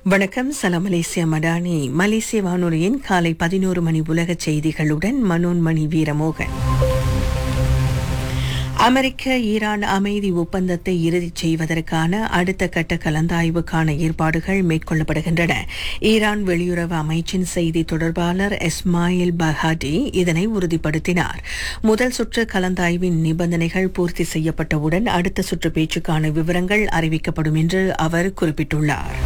வணக்கம் சலாம் மலேசியா மடானி மலேசிய வானொலியின் காலை பதினோரு மணி உலக செய்திகளுடன் மனோன்மணி வீரமோகன் அமெரிக்க ஈரான் அமைதி ஒப்பந்தத்தை இறுதி செய்வதற்கான அடுத்த கட்ட கலந்தாய்வுக்கான ஏற்பாடுகள் மேற்கொள்ளப்படுகின்றன ஈரான் வெளியுறவு அமைச்சின் செய்தி தொடர்பாளர் இஸ்மாயில் பஹாடி இதனை உறுதிப்படுத்தினார் முதல் சுற்று கலந்தாய்வின் நிபந்தனைகள் பூர்த்தி செய்யப்பட்டவுடன் அடுத்த சுற்று பேச்சுக்கான விவரங்கள் அறிவிக்கப்படும் என்று அவர் குறிப்பிட்டுள்ளார்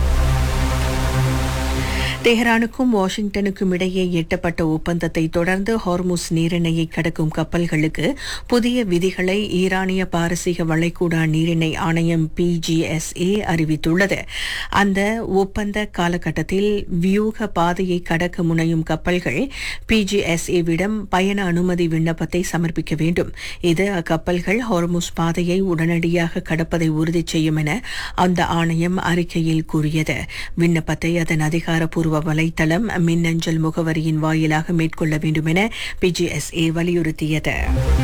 தெஹ்ரானுக்கும் வாஷிங்டனுக்கும் இடையே எட்டப்பட்ட ஒப்பந்தத்தை தொடர்ந்து ஹார்முஸ் நீரிணையை கடக்கும் கப்பல்களுக்கு புதிய விதிகளை ஈரானிய பாரசீக வளைகுடா நீரிணை ஆணையம் பிஜிஎஸ்ஏ அறிவித்துள்ளது அந்த ஒப்பந்த காலகட்டத்தில் வியூக பாதையை கடக்க முனையும் கப்பல்கள் பிஜிஎஸ்ஏவிடம் பயண அனுமதி விண்ணப்பத்தை சமர்ப்பிக்க வேண்டும் இது அக்கப்பல்கள் ஹார்முஸ் பாதையை உடனடியாக கடப்பதை உறுதி செய்யும் என அந்த ஆணையம் அறிக்கையில் கூறியது விண்ணப்பத்தை அதன் அதிகாரப்பூர்வ பூர்வ வலைத்தளம் மின்னஞ்சல் முகவரியின் வாயிலாக மேற்கொள்ள வேண்டும் என பிஜிஎஸ்ஏ வலியுறுத்தியது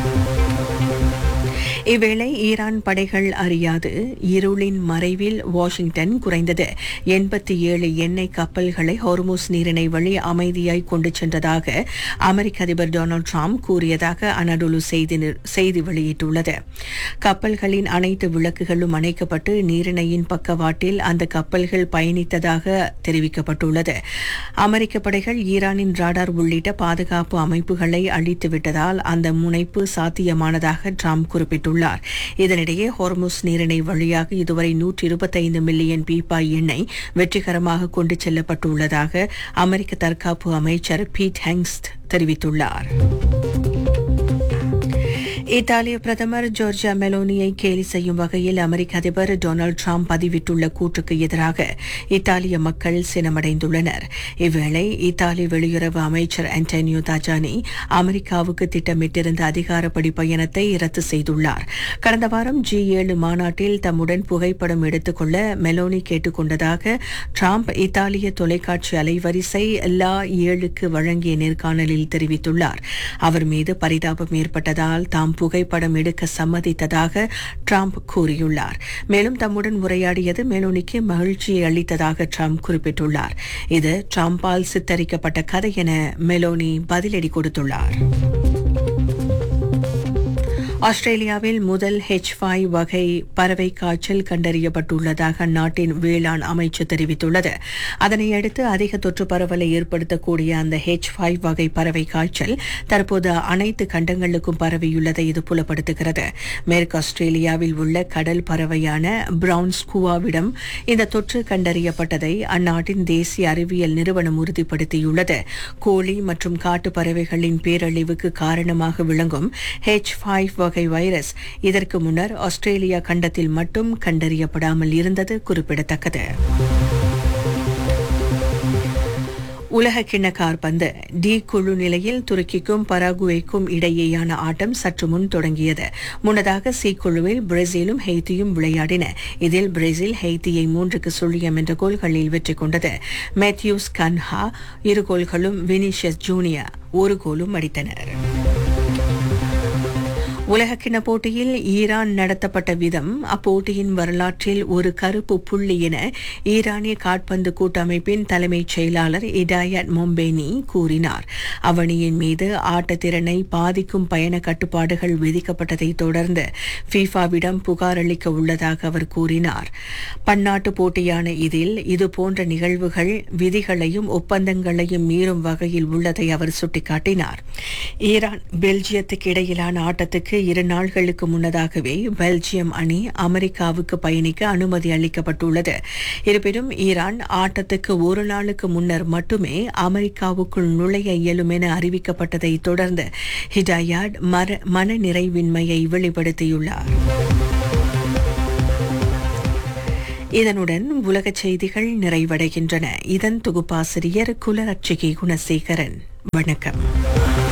இவ்வேளை ஈரான் படைகள் அறியாது இருளின் மறைவில் வாஷிங்டன் குறைந்தது எண்பத்தி ஏழு எண்ணெய் கப்பல்களை ஹார்மோஸ் நீரிணை வழி அமைதியாய் கொண்டு சென்றதாக அமெரிக்க அதிபர் டொனால்டு டிரம்ப் கூறியதாக அனடோலு செய்தி செய்தி வெளியிட்டுள்ளது கப்பல்களின் அனைத்து விளக்குகளும் அணைக்கப்பட்டு நீரிணையின் பக்கவாட்டில் அந்த கப்பல்கள் பயணித்ததாக தெரிவிக்கப்பட்டுள்ளது அமெரிக்க படைகள் ஈரானின் ராடார் உள்ளிட்ட பாதுகாப்பு அமைப்புகளை அழித்துவிட்டதால் அந்த முனைப்பு சாத்தியமானதாக டிரம்ப் குறிப்பிட்டுள்ளார் இதனிடையே ஹோர்முஸ் நீரிணை வழியாக இதுவரை நூற்றி இருபத்தைந்து மில்லியன் பீப்பாய் எண்ணெய் வெற்றிகரமாக கொண்டு செல்லப்பட்டுள்ளதாக அமெரிக்க தற்காப்பு அமைச்சர் பீட் ஹெங்ஸ்ட் தெரிவித்துள்ளார் இத்தாலிய பிரதமர் ஜோர்ஜியா மெலோனியை கேலி செய்யும் வகையில் அமெரிக்க அதிபர் டொனால்டு டிரம்ப் பதிவிட்டுள்ள கூற்றுக்கு எதிராக இத்தாலிய மக்கள் சினமடைந்துள்ளனர் இவ்வேளை இத்தாலி வெளியுறவு அமைச்சர் ஆண்டனியோ தாஜானி அமெரிக்காவுக்கு திட்டமிட்டிருந்த அதிகாரப்படி பயணத்தை ரத்து செய்துள்ளார் கடந்த வாரம் ஜி ஏழு மாநாட்டில் தம்முடன் புகைப்படம் எடுத்துக்கொள்ள மெலோனி கேட்டுக் கொண்டதாக டிரம்ப் இத்தாலிய தொலைக்காட்சி அலைவரிசை லா ஏழுக்கு வழங்கிய நேர்காணலில் தெரிவித்துள்ளார் அவர் மீது பரிதாபம் ஏற்பட்டதால் தாம் புகைப்படம் எடுக்க சம்மதித்ததாக டிரம்ப் கூறியுள்ளார் மேலும் தம்முடன் உரையாடியது மெலோனிக்கு மகிழ்ச்சியை அளித்ததாக டிரம்ப் குறிப்பிட்டுள்ளார் இது டிரம்பால் சித்தரிக்கப்பட்ட கதை என மெலோனி பதிலடி கொடுத்துள்ளார் ஆஸ்திரேலியாவில் முதல் ஹெச் ஃபைவ் வகை பறவை காய்ச்சல் கண்டறியப்பட்டுள்ளதாக அந்நாட்டின் வேளாண் அமைச்சு தெரிவித்துள்ளது அதனையடுத்து அதிக தொற்று பரவலை ஏற்படுத்தக்கூடிய அந்த ஹெச் ஃபைவ் வகை பறவை காய்ச்சல் தற்போது அனைத்து கண்டங்களுக்கும் பரவியுள்ளதை இது புலப்படுத்துகிறது மேற்கு ஆஸ்திரேலியாவில் உள்ள கடல் பறவையான பிரவுன் ஸ்கூவாவிடம் இந்த தொற்று கண்டறியப்பட்டதை அந்நாட்டின் தேசிய அறிவியல் நிறுவனம் உறுதிப்படுத்தியுள்ளது கோழி மற்றும் காட்டு பறவைகளின் பேரழிவுக்கு காரணமாக விளங்கும் ஹெச் ஃபைவ் வகை வைரஸ் இதற்கு முன்னர் ஆஸ்திரேலியா கண்டத்தில் மட்டும் கண்டறியப்படாமல் இருந்தது குறிப்பிடத்தக்கது உலக கிண்ண கார்பந்து டி குழு நிலையில் துருக்கிக்கும் பராகுவேக்கும் இடையேயான ஆட்டம் சற்று முன் தொடங்கியது முன்னதாக சி குழுவில் பிரேசிலும் ஹெய்தியும் விளையாடின இதில் பிரேசில் ஹெய்தியை மூன்றுக்கு சுழியம் என்ற கோல்களில் வெற்றி கொண்டது மேத்யூஸ் கன்ஹா இரு கோல்களும் வினிஷியஸ் ஜூனியர் ஒரு கோலும் அடித்தனர் உலகக்கிண போட்டியில் ஈரான் நடத்தப்பட்ட விதம் அப்போட்டியின் வரலாற்றில் ஒரு கருப்பு புள்ளி என ஈரானிய காட்பந்து கூட்டமைப்பின் தலைமைச் செயலாளர் இடாயட் மொம்பேனி கூறினார் அவனியின் மீது ஆட்டத்திறனை பாதிக்கும் பயண கட்டுப்பாடுகள் விதிக்கப்பட்டதை தொடர்ந்து ஃபீஃபாவிடம் புகார் அளிக்க உள்ளதாக அவர் கூறினார் பன்னாட்டு போட்டியான இதில் இதுபோன்ற நிகழ்வுகள் விதிகளையும் ஒப்பந்தங்களையும் மீறும் வகையில் உள்ளதை அவர் சுட்டிக்காட்டினார் ஈரான் பெல்ஜியத்துக்கு இடையிலான ஆட்டத்துக்கு இரு நாள்களுக்கு முன்னதாகவே பெல்ஜியம் அணி அமெரிக்காவுக்கு பயணிக்க அனுமதி அளிக்கப்பட்டுள்ளது இருப்பினும் ஈரான் ஆட்டத்துக்கு ஒரு நாளுக்கு முன்னர் மட்டுமே அமெரிக்காவுக்குள் நுழைய இயலும் என அறிவிக்கப்பட்டதை தொடர்ந்து ஹிடாயாட் மன நிறைவின்மையை வெளிப்படுத்தியுள்ளார் இதனுடன் உலக செய்திகள் நிறைவடைகின்றன இதன் தொகுப்பாசிரியர் குலரட்சிகை குணசேகரன் வணக்கம்